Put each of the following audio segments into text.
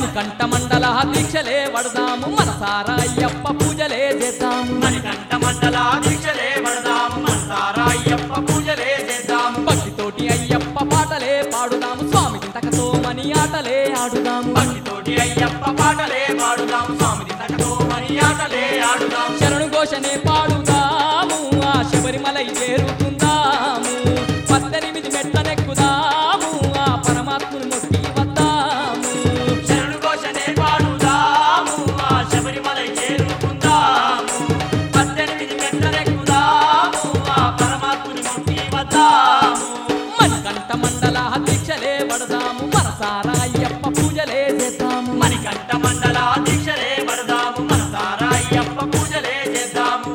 మణికంఠ మండల దీక్షలే వడదాము మనసారా అయ్యప్ప పూజలే చేద్దాము మణికంఠ మండల దీక్షలే పడదాము మనసారా అయ్యప్ప పూజలే చేద్దాము భక్తితోటి అయ్యప్ప పాటలే పాడుదాము స్వామి చింతకతో మని ఆటలే ఆడుదాము భక్తితోటి అయ్యప్ప పాటలే పాడుదాము స్వామిని తకతో మరి ఆటలే ఆడుదాము శరణు ఘోషనే పాడుదాము ఆ శబరిమలై చేరుకుందాము పద్దెనిమిది మెట్లనెక్కుదాము ఆ పరమాత్ముని మొక్కి వద్దాము శరణు ఘోషనే పాడుదాము ఆ శబరిమల చేరుకుందాము పద్దెనిమిది మెట్లనెక్కుదాము ఆ పరమాత్ముని మొక్కి వద్దాము మణికంఠ మండల దీక్షలే పడదాము మనసారా అయ్యప్ప పూజలే చేద్దాము మణికంఠ మండల దీక్షలే పడదాము మనసారా అయ్యప్ప పూజలే చేద్దాము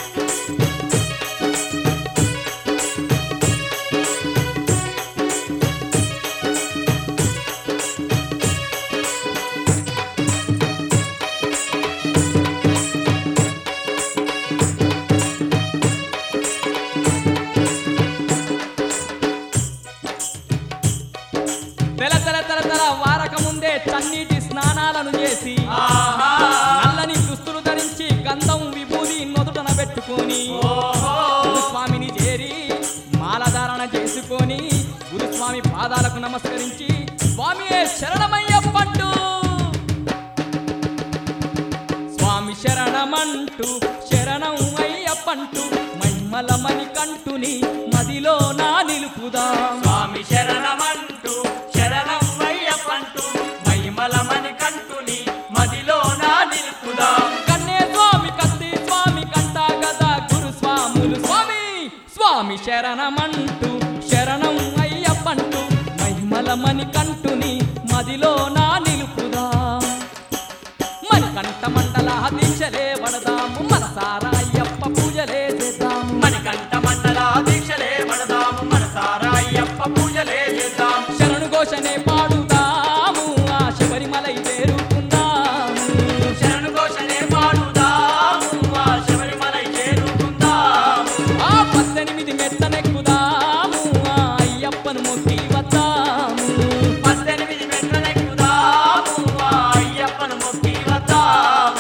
తెల తెల తెల తెల వారక ముందే చన్నీటి స్నానాలను చేసి ఆహా నల్లని దుస్తులు ధరించి గంధం విభూది నొదుటన పెట్టుకొని ఓహో గురుస్వామిని చేరి మాలధారణ చేసుకొని గురుస్వామి పాదాలకు నమస్కరించి స్వామి శరణమయ్యప్పంటూ స్వామి శరణమంటూ శరణం అయ్యప్పంటూ మహిమలమని కంటుని మదిలో నా నిలుపుదాం స్వామి శరణమంటూ శరణం అయ్యప్పంటూ మహిమలమని కంటుని మదిలో నా నిలుపుదాం కన్నే స్వామి కత్తి స్వామి కంట గదా గురు స్వాములు స్వామి స్వామి శరణమంటూ శరణం అయ్యప్పంటూ మహిమలమని కంటుని మదిలో నా నిలుపుదా మణికంఠ మండల దీక్షలే వడదాము మనసారా అయ్యప్ప పూజలే చేద్దాము మణికంఠ మండల దీక్షలే పడదాము మనసారా అయ్యప్ప పూజలే చేద్దాం శరణు ఘోషనే పాడుదాము ఆ శబరిమలై చేరుకుందాము శరణు ఘోషనే పాడుదాము ఆ శబరిమల చేరుకుందాము ఆ పద్దెనిమిది మెట్టనెక్కుదాము ఆ అయ్యప్పను మొక్కి వద్దాము పద్దెనిమిది మెట్లనెక్కుదాము ఆ అయ్యప్పను మొక్కి వద్దాము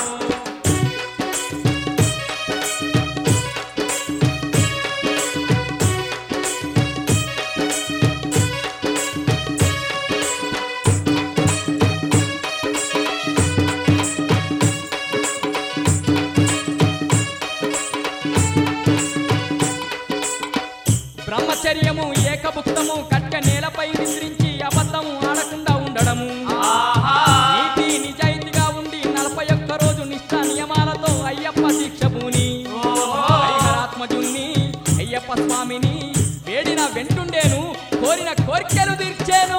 బ్రహ్మచర్యము ఏకభుక్తము కట్క నేలపై విసిరించి అబద్ధము ఆడకుండా ఉండడము ఆహా నీతి నిజాయితీగా ఉండి నలభై ఒక్క రోజు నిష్ఠ నియమాలతో అయ్యప్ప దీక్ష భూని హరిహరాత్మజుణ్ణి అయ్యప్ప స్వామిని వేడిన వెంటుండేను కోరిన కోరికలు తీర్చేను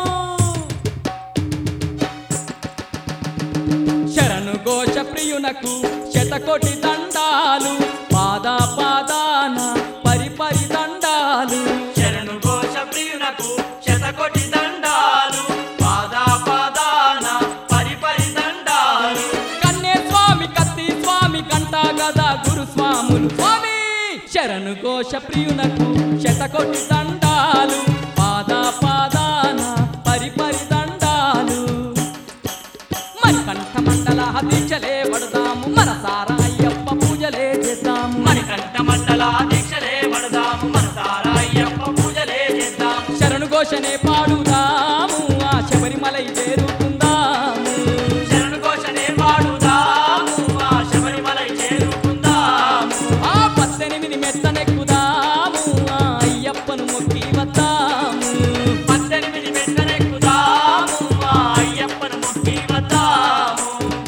శరణు ఘోష ప్రియునకు శతకోటి దండాలు పాద పాదాన పరిపరి దండాలు శరణు ఘోష ప్రియునకు శతకోటి దండాలు పాదా పాదాన పరిపరి దండాలు కన్నే స్వామి కత్తి స్వామి గంటా గదా గురు స్వాములు స్వామి శరణు ఘోష ప్రియునకు శతకోటి దండాలు పాద పాదాన పరిపరి దండాలు మణికంఠ మండల దీక్షలే పడదాము మనసారా అయ్యప్ప పూజలే చేద్దాము మణికంఠ మండల దీక్షలే పడదాము మనసారా అయ్యప్ప పూజలే చేద్దాం శరణు ఘోషనే పాడుదాము ఆ శబరిమలై చేరుకుందాము శరణు ఘోషనే పాడుదాము ఆ శబరిమల చేరుకుందాము ఆ పద్దెనిమిది మెత్తనెక్కుదాము ఆ అయ్యప్పను మొక్కి వద్దాము పద్దెనిమిది మెట్లనెక్కుదాము ఆ అయ్యప్పను మొక్కి వద్దాము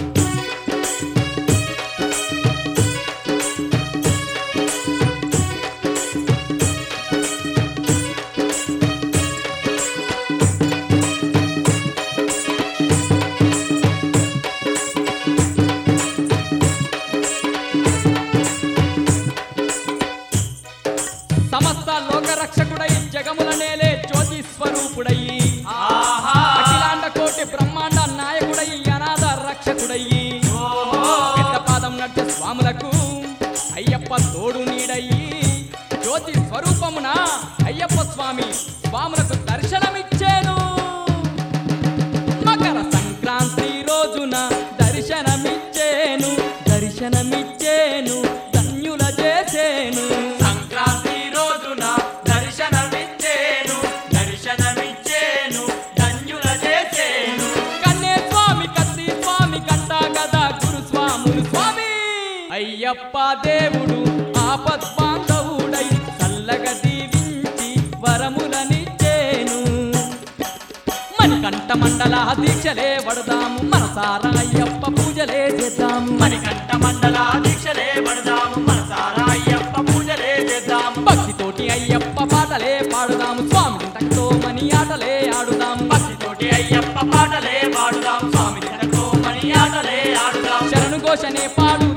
సమస్త లోక రక్షకుడై జగముల నేలే జ్యోతి స్వరూపుడై ఆహా అఖిలాండ కోటి బ్రహ్మాండ నాయకుడై అనాథ రక్షకుడై పెద్ద పాదం నడిచే స్వాములకు అయ్యప్ప తోడు నీడయి జ్యోతి స్వరూపమున అయ్యప్ప స్వామి స్వాములకు దర్శనమిచ్చేను మకర సంక్రాంతి రోజు అయ్యప్ప దేవుడు ఆపద్బాంధవుడై చల్లగా దీవించి వరములనిచ్చేను మణికంఠ మండల దీక్షలే పడదాము మనసారా అయ్యప్ప పూజలే చేద్దాము మణికంఠ మండల దీక్షలే పడదాము మనసారా అయ్యప్ప పూజలే చేద్దాము భక్తితోటి అయ్యప్ప పాటలే పాడుదాము స్వామి తక్కుతో మని ఆటలే ఆడుదాము భక్తితోటి అయ్యప్ప పాటలే పాడుదాం స్వామి జనతో మణి ఆటలే ఆడుదాం శరణు ఘోషనే పాడు